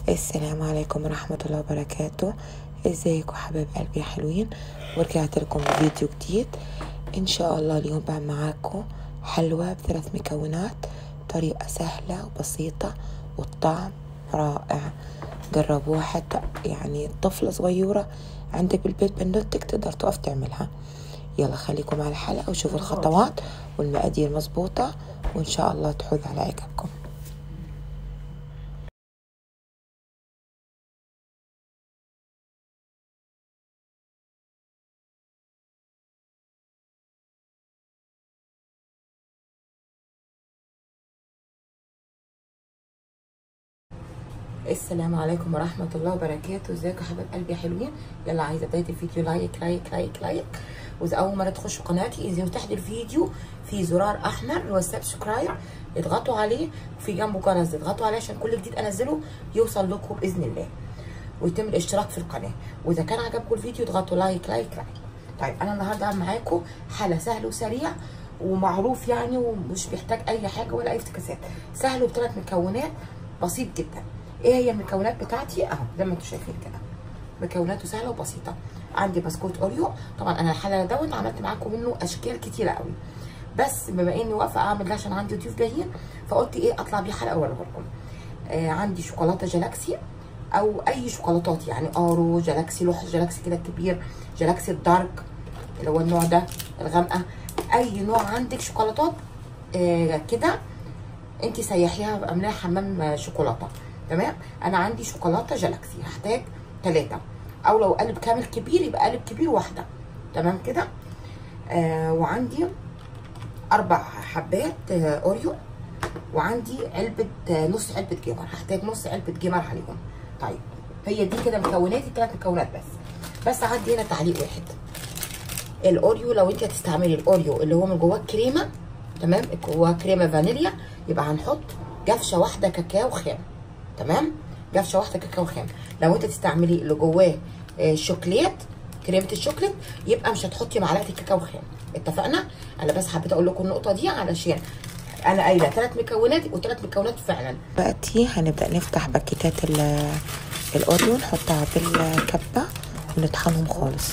السلام عليكم ورحمة الله وبركاته ازيكم حبايب قلبي يا حلوين ورجعت لكم بفيديو جديد ان شاء الله اليوم بعمل معاكم حلوى بثلاث مكونات طريقة سهلة وبسيطة والطعم رائع جربوها حتى يعني طفلة صغيرة عندك بالبيت بنوتك تقدر تقف تعملها يلا خليكم على الحلقة وشوفوا الخطوات والمقادير مظبوطة وإن شاء الله تحوز على عجبكم السلام عليكم ورحمة الله وبركاته ازيكم يا حبايب قلبي يا حلوين يلا عايزة بداية الفيديو لايك لايك لايك لايك واذا اول مرة تخشوا قناتي اذا تحت الفيديو في زرار احمر اللي هو سبسكرايب اضغطوا عليه وفي جنبه جرس اضغطوا عليه عشان كل جديد انزله يوصل لكم باذن الله ويتم الاشتراك في القناة واذا كان عجبكم الفيديو اضغطوا لايك لايك لايك طيب انا النهارده هعمل معاكم حالة سهل وسريع ومعروف يعني ومش بيحتاج اي حاجة ولا اي افتكاسات سهل وبثلاث مكونات بسيط جدا ايه هي المكونات بتاعتي اهو زي ما انتم شايفين كده مكوناته سهله وبسيطه عندي بسكوت اوريو طبعا انا الحلقه دوت عملت معاكم منه اشكال كتيره قوي بس بما اني واقفه اعمل ده عشان عندي ضيوف جايين فقلت ايه اطلع بيه حلقه اوريها لكم آه عندي شوكولاته جالاكسي او اي شوكولاتات يعني ارو جالاكسي لوح جالاكسي كده الكبير جالاكسي الدارك اللي هو النوع ده الغامقه اي نوع عندك شوكولاتات آه كده انت سيحيها اعمليها حمام شوكولاته تمام انا عندي شوكولاته جالاكسي هحتاج ثلاثه او لو قالب كامل كبير يبقى قالب كبير واحده تمام كده آه وعندي اربع حبات آه اوريو وعندي علبه آه نص علبه جمر هحتاج نص علبه جمر عليهم طيب هي دي كده مكوناتي ثلاث مكونات بس بس عندي هنا تعليق واحد الاوريو لو انت هتستعملي الاوريو اللي هو من جواه كريمه تمام جواه كريمه فانيليا يبقى هنحط جفشه واحده كاكاو خام تمام جفشه واحده كاكاو خام لو انت تستعملي اللي جواه آه شوكليت كريمه الشوكليت يبقى مش هتحطي معلقه الكاكاو خام اتفقنا انا بس حبيت اقول لكم النقطه دي علشان انا قايله ثلاث مكونات وثلاث مكونات فعلا دلوقتي هنبدا نفتح باكيتات الاوريو نحطها بالكبه ونطحنهم خالص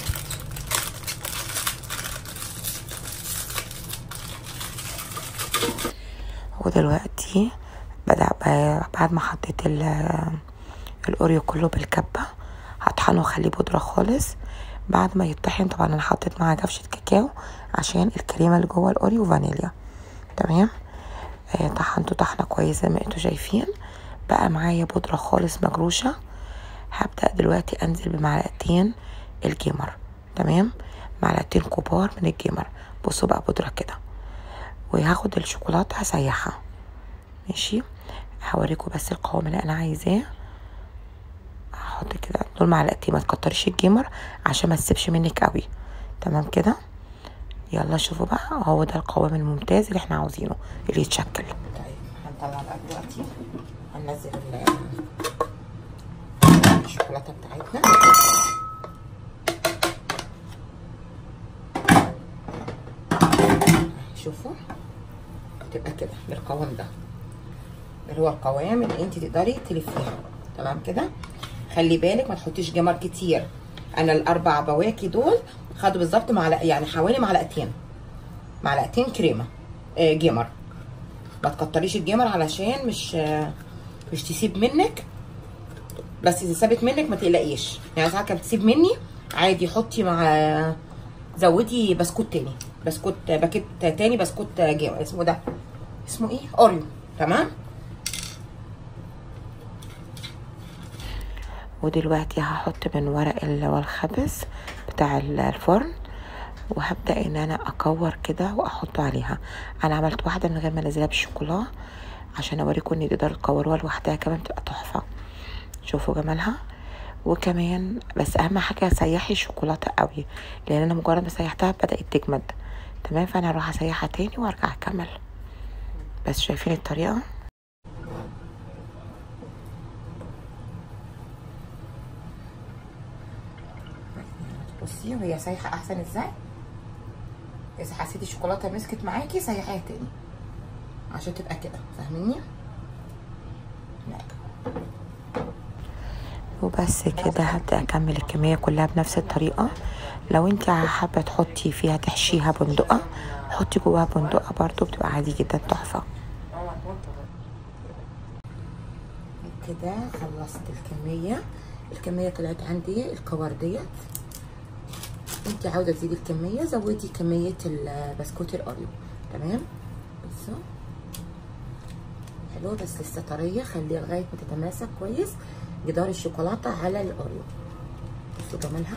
ودلوقتي بدأ بعد ما حطيت الاوريو كله بالكبة هطحنه واخليه بودرة خالص بعد ما يطحن طبعا انا حطيت معاه جفشة كاكاو عشان الكريمة اللي جوه الاوريو فانيليا تمام آه طحنته طحنة كويس زي ما انتوا شايفين بقى معايا بودرة خالص مجروشة هبدأ دلوقتي انزل بمعلقتين الجمر تمام معلقتين كبار من الجمر بصوا بقى بودرة كده وهاخد الشوكولاتة هسيحها ماشي هوريكم بس القوام اللي انا عايزاه هحط كده دول معلقتين ما تكتريش الجمر عشان ما تسيبش منك قوي تمام كده يلا شوفوا بقى هو ده القوام الممتاز اللي احنا عاوزينه اللي يتشكل طيب هنطلع بقى دلوقتي هننزل الشوكولاته بتاعتنا شوفوا تبقى كده بالقوام ده اللي هو القوام اللي انت تقدري تلفيها تمام كده خلي بالك ما تحطيش جمر كتير انا الاربع بواكي دول خدوا بالظبط معلقه يعني حوالي معلقتين معلقتين كريمه آه جمر ما تكتريش الجمر علشان مش آه مش تسيب منك بس اذا سابت منك ما تقلقيش يعني ساعات كانت بتسيب مني عادي حطي مع زودي بسكوت تاني بسكوت باكيت تاني بسكوت جمر اسمه ده اسمه ايه اوريو تمام ودلوقتي هحط من ورق اللي هو الخبز بتاع الفرن وهبدا ان انا اكور كده واحطه عليها انا عملت واحده من غير ما انزلها بالشوكولا عشان اوريكم ان تقدروا تكوروها لوحدها كمان تبقى تحفه شوفوا جمالها وكمان بس اهم حاجه سيحي الشوكولاته قوي لان انا مجرد ما سيحتها بدات تجمد تمام فانا هروح اسيحها تاني وارجع اكمل بس شايفين الطريقه بصي وهي سايحه احسن ازاي اذا حسيتي الشوكولاته مسكت معاكي سيحيها تاني عشان تبقى كده فاهميني لا وبس كده هبدأ أكمل الكمية كلها بنفس الطريقة لو انت حابة تحطي فيها تحشيها بندقة حطي جواها بندقة برضو بتبقى عادي جدا تحفة كده خلصت الكمية الكمية طلعت عندي الكور ديت انت عاوزة تزيدي الكمية زودي كمية البسكوت الأوريو تمام بصوا حلوة بس لسه طرية خليها لغاية ما تتماسك كويس جدار الشوكولاتة على الأوريو بصوا جمالها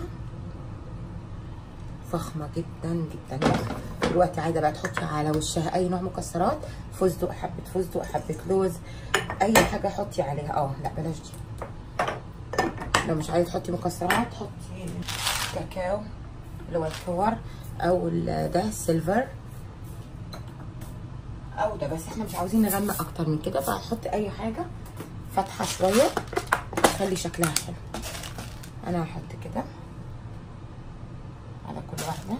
فخمة جدا جدا دلوقتي عايزة بقى تحطي على وشها أي نوع مكسرات فستق حبة فستق حبة لوز أي حاجة حطي عليها اه لا بلاش دي لو مش عايزة تحطي مكسرات حطي كاكاو اللي هو الكور أو ده السيلفر أو ده بس احنا مش عاوزين نغمق أكتر من كده فهحط أي حاجة فاتحة شوية تخلي شكلها حلو أنا هحط كده على كل واحدة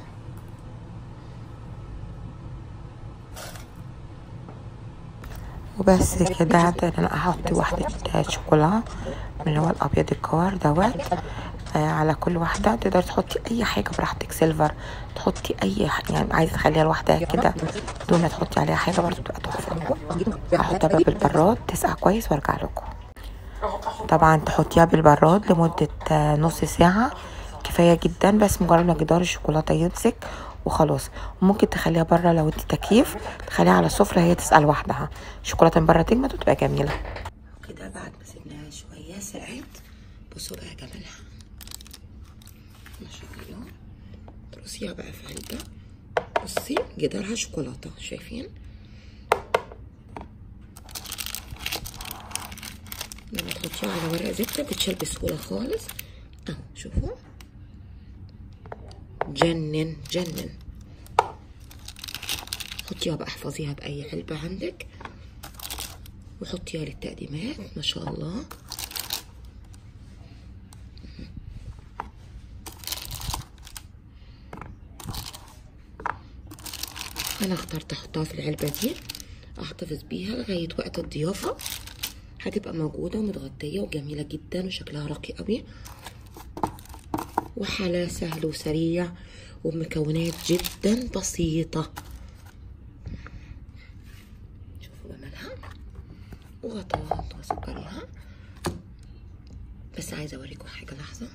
وبس كده هبدأ ان انا احط واحدة شوكولا من اللي هو الابيض الكور دوت آه على كل واحدة تقدر تحطي اي حاجة براحتك سيلفر تحطي اي ح- يعني عايزة تخليها لوحدها كده بدون ما تحطي عليها حاجة برضه بتبقى تحفة هحطها بقى بالبراد تسقع كويس وارجع لكم طبعا تحطيها بالبراد لمدة آه، نص ساعة كفاية جدا بس مجرد ما جدار الشوكولاتة يمسك وخلاص وممكن تخليها بره لو انت تكييف تخليها على السفرة هي تسقع لوحدها الشوكولاتة من بره تجمد وتبقى جميلة كده بعد ما سيبناها شوية سقعت بصوا بقى جمالها ما شاء الله ترصيها بقى في علبة بصي جدارها شوكولاتة شايفين لما تحطيها على ورق زبدة بتشال بسهولة خالص اهو شوفوا جنن جنن حطيها بقى احفظيها بأي علبة عندك وحطيها للتقديمات ما شاء الله انا اخترت احطها في العلبة دي احتفظ بيها لغاية وقت الضيافة هتبقى موجودة ومتغطية وجميلة جدا وشكلها راقي قوي وحلا سهل وسريع ومكونات جدا بسيطة شوفوا جمالها وغطاها وسكريها بس عايزة اوريكم حاجة لحظة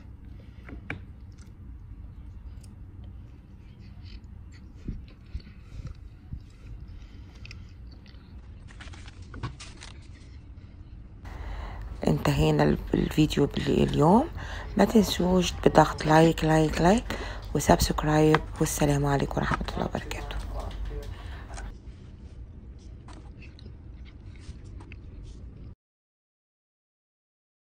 انتهينا الفيديو اليوم ما تنسوش بضغط لايك لايك لايك وسبسكرايب والسلام عليكم ورحمة الله وبركاته